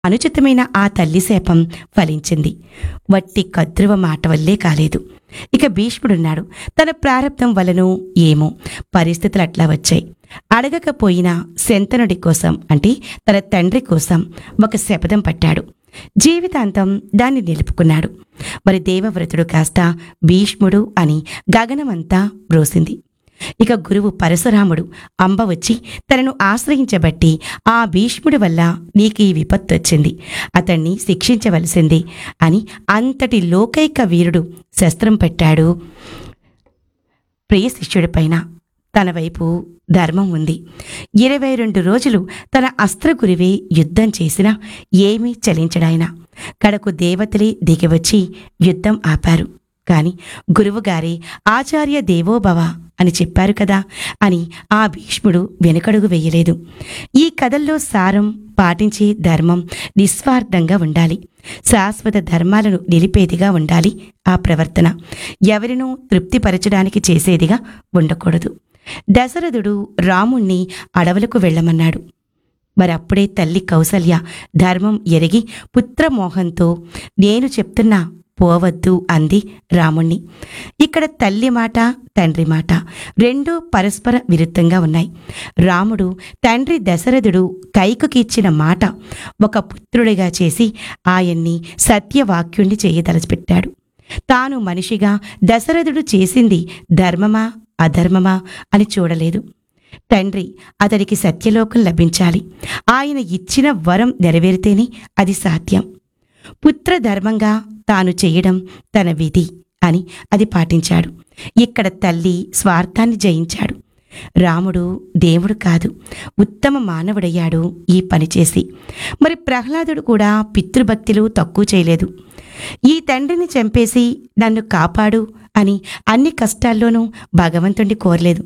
అనుచితమైన ఆ తల్లి శాపం ఫలించింది వట్టి కద్రువ మాట వల్లే కాలేదు ఇక భీష్ముడున్నాడు తన ప్రారంధం వలనో ఏమో పరిస్థితులు అట్లా వచ్చాయి అడగకపోయినా శంతనుడి కోసం అంటే తన తండ్రి కోసం ఒక శపథం పట్టాడు జీవితాంతం దాన్ని నిలుపుకున్నాడు మరి దేవవ్రతుడు కాస్త భీష్ముడు అని గగనమంతా బ్రోసింది ఇక గురువు పరశురాముడు అంబ వచ్చి తనను ఆశ్రయించబట్టి ఆ భీష్ముడి వల్ల నీకు ఈ విపత్తు వచ్చింది అతన్ని శిక్షించవలసింది అని అంతటి లోకైక వీరుడు శస్త్రం పెట్టాడు ప్రియ శిష్యుడిపైన తన వైపు ధర్మం ఉంది ఇరవై రెండు రోజులు తన అస్త్రగురివే యుద్ధం చేసినా ఏమీ చలించడాయన కడకు దేవతలే దిగివచ్చి యుద్ధం ఆపారు కాని గురువుగారే ఆచార్య దేవోభవ అని చెప్పారు కదా అని ఆ భీష్ముడు వెనుకడుగు వేయలేదు ఈ కథల్లో సారం పాటించే ధర్మం నిస్వార్థంగా ఉండాలి శాశ్వత ధర్మాలను నిలిపేదిగా ఉండాలి ఆ ప్రవర్తన ఎవరినూ తృప్తిపరచడానికి చేసేదిగా ఉండకూడదు దశరథుడు రాముణ్ణి అడవులకు వెళ్ళమన్నాడు మరి అప్పుడే తల్లి కౌసల్య ధర్మం ఎరిగి పుత్రమోహంతో నేను చెప్తున్నా పోవద్దు అంది రాముణ్ణి ఇక్కడ తల్లి మాట తండ్రి మాట రెండూ పరస్పర విరుద్ధంగా ఉన్నాయి రాముడు తండ్రి దశరథుడు కైకుకి ఇచ్చిన మాట ఒక పుత్రుడిగా చేసి ఆయన్ని సత్యవాక్యుణ్ణి చేయదలచిపెట్టాడు తాను మనిషిగా దశరథుడు చేసింది ధర్మమా అధర్మమా అని చూడలేదు తండ్రి అతడికి సత్యలోకం లభించాలి ఆయన ఇచ్చిన వరం నెరవేరితేనే అది సాధ్యం పుత్ర ధర్మంగా తాను చేయడం తన విధి అని అది పాటించాడు ఇక్కడ తల్లి స్వార్థాన్ని జయించాడు రాముడు దేవుడు కాదు ఉత్తమ మానవుడయ్యాడు ఈ పని చేసి మరి ప్రహ్లాదుడు కూడా పితృభక్తులు తక్కువ చేయలేదు ఈ తండ్రిని చంపేసి నన్ను కాపాడు అని అన్ని కష్టాల్లోనూ భగవంతుణ్ణి కోరలేదు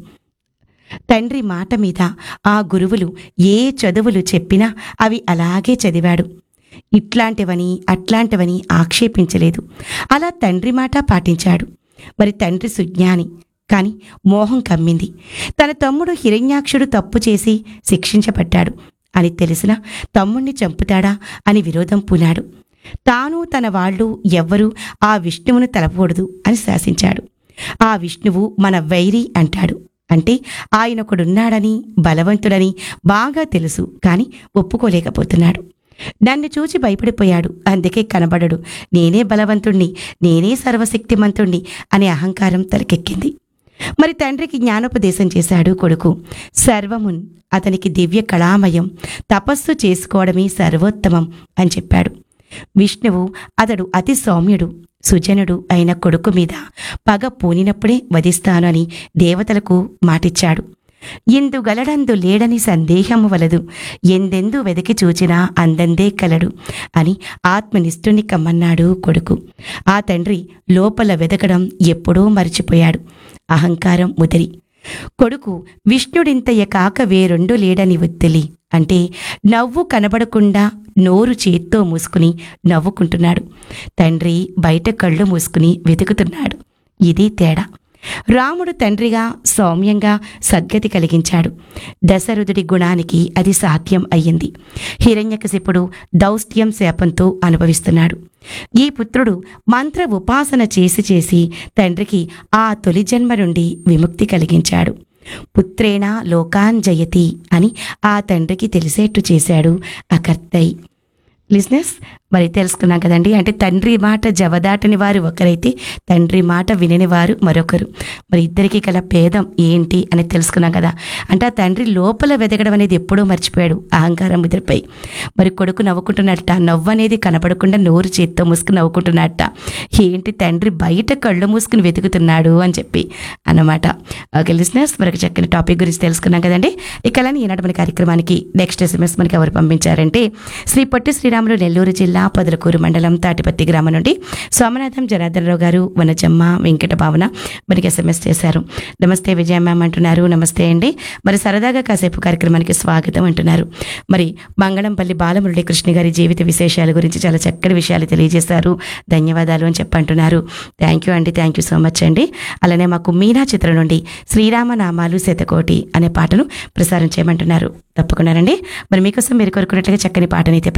తండ్రి మాట మీద ఆ గురువులు ఏ చదువులు చెప్పినా అవి అలాగే చదివాడు ఇట్లాంటివని అట్లాంటివని ఆక్షేపించలేదు అలా తండ్రి మాట పాటించాడు మరి తండ్రి సుజ్ఞాని కాని మోహం కమ్మింది తన తమ్ముడు హిరణ్యాక్షుడు తప్పు చేసి శిక్షించబడ్డాడు అని తెలిసిన తమ్ముణ్ణి చంపుతాడా అని విరోధం పూనాడు తాను తన వాళ్ళు ఎవ్వరూ ఆ విష్ణువును తలపకూడదు అని శాసించాడు ఆ విష్ణువు మన వైరి అంటాడు అంటే ఆయనొకడున్నాడని బలవంతుడని బాగా తెలుసు కాని ఒప్పుకోలేకపోతున్నాడు నన్ను చూచి భయపడిపోయాడు అందుకే కనబడడు నేనే బలవంతుణ్ణి నేనే సర్వశక్తిమంతుణ్ణి అనే అహంకారం తలకెక్కింది మరి తండ్రికి జ్ఞానోపదేశం చేశాడు కొడుకు సర్వమున్ అతనికి దివ్య కళామయం తపస్సు చేసుకోవడమే సర్వోత్తమం అని చెప్పాడు విష్ణువు అతడు అతి సౌమ్యుడు సుజనుడు అయిన కొడుకు మీద పగ పూనినప్పుడే వధిస్తాను అని దేవతలకు మాటిచ్చాడు ఇందు గలడందు లేడని సందేహము వలదు ఎందెందు వెదకి చూచినా అందందే కలడు అని ఆత్మనిష్ఠుని కమ్మన్నాడు కొడుకు ఆ తండ్రి లోపల వెదకడం ఎప్పుడూ మరిచిపోయాడు అహంకారం ముదిరి కొడుకు విష్ణుడింతయ కాక వేరొండు లేడని ఒత్తిలి అంటే నవ్వు కనబడకుండా నోరు చేత్తో మూసుకుని నవ్వుకుంటున్నాడు తండ్రి బయట కళ్ళు మూసుకుని వెతుకుతున్నాడు ఇది తేడా రాముడు తండ్రిగా సౌమ్యంగా సద్గతి కలిగించాడు దశరథుడి గుణానికి అది సాధ్యం అయ్యింది హిరణ్యకశిపుడు దౌష్ట్యం శాపంతో అనుభవిస్తున్నాడు ఈ పుత్రుడు మంత్ర ఉపాసన చేసి చేసి తండ్రికి ఆ తొలి జన్మ నుండి విముక్తి కలిగించాడు పుత్రేణ లోకాన్ జయతి అని ఆ తండ్రికి తెలిసేట్టు చేశాడు అకర్తయ్ లిజినెస్ మరి తెలుసుకున్నాం కదండి అంటే తండ్రి మాట జవదాటని వారు ఒకరైతే తండ్రి మాట వినని వారు మరొకరు మరి ఇద్దరికి గల భేదం ఏంటి అని తెలుసుకున్నాం కదా అంటే ఆ తండ్రి లోపల వెదగడం అనేది ఎప్పుడూ మర్చిపోయాడు అహంకారం ముదిరిపోయి మరి కొడుకు నవ్వుకుంటున్నట్ట నవ్వు అనేది కనపడకుండా నోరు చేత్తో మూసుకుని నవ్వుకుంటున్నట్ట ఏంటి తండ్రి బయట కళ్ళు మూసుకుని వెతుకుతున్నాడు అని చెప్పి అన్నమాట ఓకే లిజినెస్ మరొక చక్కని టాపిక్ గురించి తెలుసుకున్నాం కదండి ఇక అలానే ఈనాటి మన కార్యక్రమానికి నెక్స్ట్ ఎస్ఎంఎస్ మనకి ఎవరు పంపించారంటే శ్రీ పొట్టి శ్రీరాములు నెల్లూరు జిల్లా పొదలకూరు మండలం తాటిపత్తి గ్రామం నుండి సోమనాథం జనార్దనరావు గారు వనజమ్మ వెంకట భావన మనకి ఎస్ఎంఎస్ చేశారు నమస్తే విజయ మ్యామ్ అంటున్నారు నమస్తే అండి మరి సరదాగా కాసేపు కార్యక్రమానికి స్వాగతం అంటున్నారు మరి మంగళంపల్లి బాలమురళి కృష్ణ గారి జీవిత విశేషాల గురించి చాలా చక్కటి విషయాలు తెలియజేశారు ధన్యవాదాలు అని చెప్పంటున్నారు థ్యాంక్ యూ అండి థ్యాంక్ యూ సో మచ్ అండి అలానే మాకు మీనా చిత్రం నుండి శ్రీరామ నామాలు శతకోటి అనే పాటను ప్రసారం చేయమంటున్నారు తప్పకుండానండి మరి మీకోసం మీరు కోరుకున్నట్లుగా చక్కని పాటనైతే ప్లే చేస్తున్నా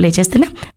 ఓకేనా